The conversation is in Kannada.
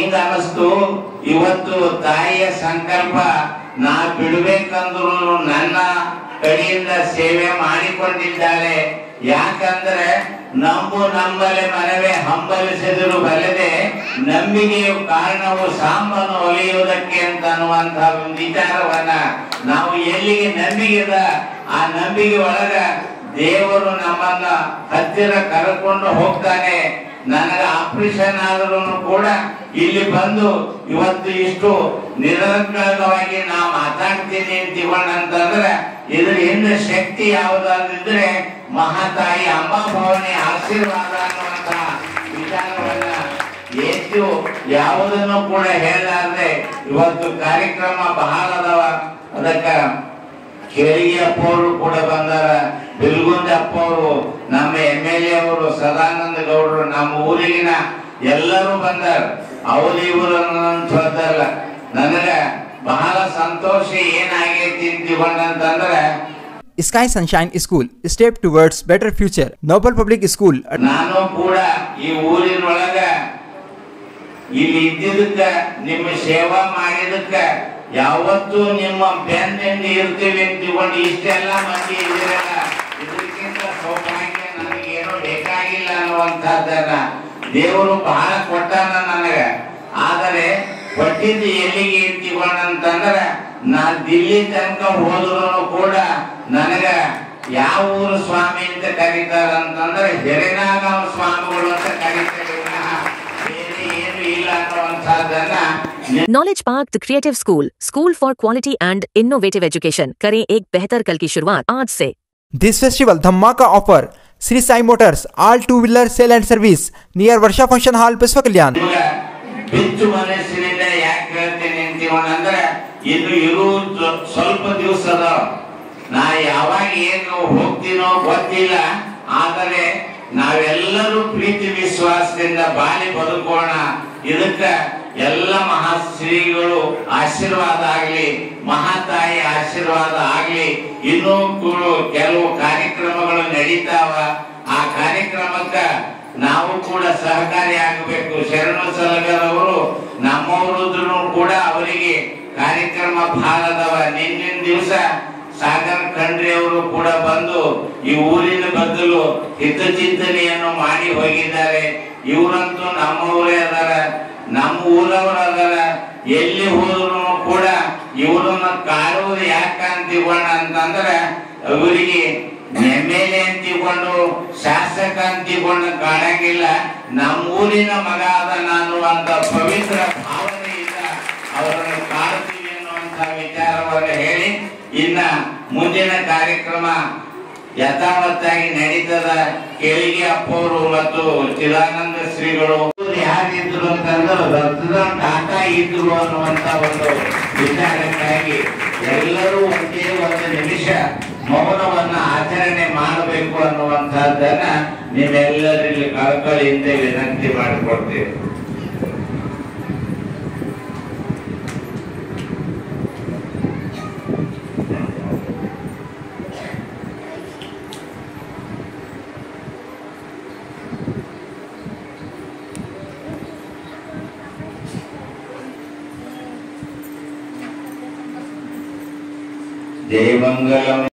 ಹಿಂಗ ಅನಿಸ್ತು ಇವತ್ತು ತಾಯಿಯ ಸಂಕಲ್ಪ ನಾ ಬಿಡ್ಬೇಕಂದ್ರು ನನ್ನ ಕಡೆಯಿಂದ ಸೇವೆ ಮಾಡಿಕೊಂಡಿದ್ದಾಳೆ ಯಾಕಂದ್ರೆ ನಂಬು ನಂಬಲೆ ಮನವೇ ಹಂಬಲಿಸಿದರು ಬಲ್ಲದೆ ನಂಬಿಕೆಯು ಕಾರಣವು ಸಾಂಬನು ಒಲಿಯುವುದಕ್ಕೆ ಅಂತ ಅನ್ನುವಂತಹ ಒಂದು ವಿಚಾರವನ್ನ ನಾವು ಎಲ್ಲಿಗೆ ನಂಬಿಕೆದ ಆ ನಂಬಿಕೆ ಒಳಗ ದೇವರು ನಮ್ಮನ್ನ ಹತ್ತಿರ ಕರ್ಕೊಂಡು ಹೋಗ್ತಾನೆ ನನಗೆ ಆಪರೇಷನ್ ಆದ್ರೂ ಕೂಡ ಇಲ್ಲಿ ಬಂದು ಇವತ್ತು ಇಷ್ಟು ನಿರರ್ಗಳವಾಗಿ ನಾ ಮಾತಾಡ್ತೀನಿ ಅಂತೀವಣ್ಣ ಅಂತಂದ್ರೆ ಇದ್ರ ಹಿಂದೆ ಶಕ್ತಿ ಯಾವುದಾದ್ರೆ ಮಹಾತಾಯಿ ಅಂಬಾಭವನಿ ಆಶೀರ್ವಾದ ಅನ್ನುವಂತ ವಿಚಾರವನ್ನ ಹೆಚ್ಚು ಯಾವುದನ್ನು ಕೂಡ ಹೇಳಲಾರ್ದೆ ಇವತ್ತು ಕಾರ್ಯಕ್ರಮ ಬಹಳ ಅದಾವ ಅದಕ್ಕ ಕೇಳಿಗೆ ಅಪ್ಪ ಅವರು ಕೂಡ ಬಂದಾರ ಬಿಲ್ಗುಂದ ಅಪ್ಪ ಅವರು ನಮ್ಮ ಎಮ್ ಎಲ್ ಎ ಅವರು ಸದಾನಂದ ಗೌಡರು ನಮ್ಮ ಊರಿಗಿನ ಎಲ್ಲರೂ ಬಂದಾರ ಅವ್ರು ಇವರು ಅಂತಲ್ಲ ನನಗ ಬಹಳ ಸಂತೋಷ ಏನಾಗೈತಿ ಅಂತಂದ್ರೆ Sky Sunshine School, step towards better future. Noble Public School, ನಾನು ಕೂಡ ಈ ಊರಿನೊಳಗ ಇಲ್ಲಿ ಇದ್ದಿದ್ದಕ್ಕ ನಿಮ್ಮ ಸೇವಾ ಮಾಡಿದಕ್ಕ ಯಾವತ್ತೂ ನಿಮ್ಮ ಬೆನ್ನಿಂದ ಇರ್ತೀವಿ ಅಂತ ತಿಳ್ಕೊಂಡು ಇಷ್ಟೆಲ್ಲ ಮಂದಿ ಇದ್ದೀರಲ್ಲ ಇದಕ್ಕಿಂತ ಸೌಭಾಗ್ಯ ನನಗೇನು ಬೇಕಾಗಿಲ್ಲ ಅನ್ನುವಂಥದ್ದನ್ನ ದೇವರು ಬಹಳ ಕೊಟ್ಟಾನ ನನಗೆ ಆದರೆ ಕೊಟ್ಟಿದ್ದು ಎಲ್ಲಿಗೆ ಇರ್ತೀವಣ್ಣಂತಂದ್ರೆ ನಾ ದಿಲ್ಲಿ ತನಕ ಹೋದ್ರು ಕೂಡ ನನಗ ಯಾವ ಊರು ಸ್ವಾಮಿ ಅಂತ ಕರೀತಾರ ಅಂತಂದ್ರೆ ಹೆರೆನಾಗಾಂವ್ ಸ್ವಾಮಿಗಳು ಅಂತ ಕರೀತಾರೆ ವಿನಃ ಬೇರೆ ಏನು ಇಲ್ಲ ಅನ್ನುವಂಥದ್ದನ್ನ knowledge park the creative school school for quality and innovative education करें एक बेहतर कल की शुरुआत आज से this festival Dhammaka offer. Sri Sai Motors, all two-wheeler sale and service near Varsha Function Hall, Peswa Kalyan. ನಿಮ್ಗ ಬಿಚ್ಚು ಮನಸ್ಸಿನಿಂದ ಯಾಕೆ ಹೇಳ್ತೀನಿ ಅಂತೀವಣ್ಣಂದ್ರೆ ಇನ್ನು ಇರುವುದು ಸ್ವಲ್ಪ ದಿವಸ ಅದಾವ ನಾ ಯಾವಾಗ ಏನು ಹೋಗ್ತೀನೋ ಗೊತ್ತಿಲ್ಲ ಆದರೆ ನಾವೆಲ್ಲರೂ ಪ್ರೀತಿ ವಿಶ್ವಾಸದಿಂದ ಬಾಳಿ ಬದುಕೋಣ ಇದಕ್ಕ ಎಲ್ಲ ಮಹಾಶ್ರೀಗಳು ಆಶೀರ್ವಾದ ಆಗ್ಲಿ ಮಹಾತಾಯಿ ಆಶೀರ್ವಾದ ಆಗ್ಲಿ ಇನ್ನೂ ಕೂಡ ಕೆಲವು ಕಾರ್ಯಕ್ರಮಗಳು ನಡೀತಾವ ಆ ಕಾರ್ಯಕ್ರಮಕ್ಕ ನಾವು ಕೂಡ ಸಹಕಾರಿ ಆಗಬೇಕು ಶರಣು ಸಲಗರ್ ಅವರು ನಮ್ಮವರಿದ್ರು ಕೂಡ ಅವರಿಗೆ ಕಾರ್ಯಕ್ರಮ ಬಹಳ ಅದಾವ ನಿನ್ನಿನ ದಿವಸ ಸಾಗರ್ ಖಂಡ್ರೆ ಅವರು ಕೂಡ ಬಂದು ಈ ಊರಿನ ಬದಲು ಹಿತಚಿಂತನೆಯನ್ನು ಮಾಡಿ ಹೋಗಿದ್ದಾರೆ ಇವರಂತೂ ನಮ್ಮವರೇ ಅದಾರ ನಮ್ಮ ಊರವರು ಅದಾರ ಎಲ್ಲಿ ಹೋದ್ರು ಕೂಡ ಇವರನ್ನ ಕಾಡುವುದು ಯಾಕಂತೀವಣ್ಣ ಅಂತಂದ್ರೆ ಅವರಿಗೆ ಎಮ್ ಎಲ್ ಎ ಅಂತಿಕೊಂಡು ಶಾಸಕ ಅಂತಿಕೊಂಡು ಕಾಣಂಗಿಲ್ಲ ನಮ್ಮ ಊರಿನ ಮಗ ಅದ ನಾನು ಅಂತ ಪವಿತ್ರ ಭಾವನೆಯಿಂದ ಅವರನ್ನು ಕಾಡ್ತೀವಿ ಅನ್ನುವಂತ ವಿಚಾರವನ್ನು ಹೇಳಿ ಇನ್ನ ಮುಂದಿನ ಕಾರ್ಯಕ್ರಮ ಯಥಾವತ್ತಾಗಿ ನಡೀತದ ಕೇಳಿಗೆ ಅಪ್ಪವರು ಮತ್ತು ಚಿದಾನಂದ ಶ್ರೀಗಳು ಯಾರಿದ್ರು ಅಂತಂದ್ರೆ ರತ್ನ ಟಾಟಾ ಇದ್ರು ಅನ್ನುವಂತ ಒಂದು ವಿಚಾರಕ್ಕಾಗಿ ಎಲ್ಲರೂ ಒಂದೇ ಒಂದು ನಿಮಿಷ ಮೌನವನ್ನ ಆಚರಣೆ ಮಾಡಬೇಕು ಅನ್ನುವಂತಹದ್ದನ್ನ ನಿಮ್ಮೆಲ್ಲರಲ್ಲಿ ಕಳಕಳಿಯಿಂದ ವಿನಂತಿ ಮಾಡಿಕೊಡ್ತೇವೆ ಜಯ ಮಂಗಲಂ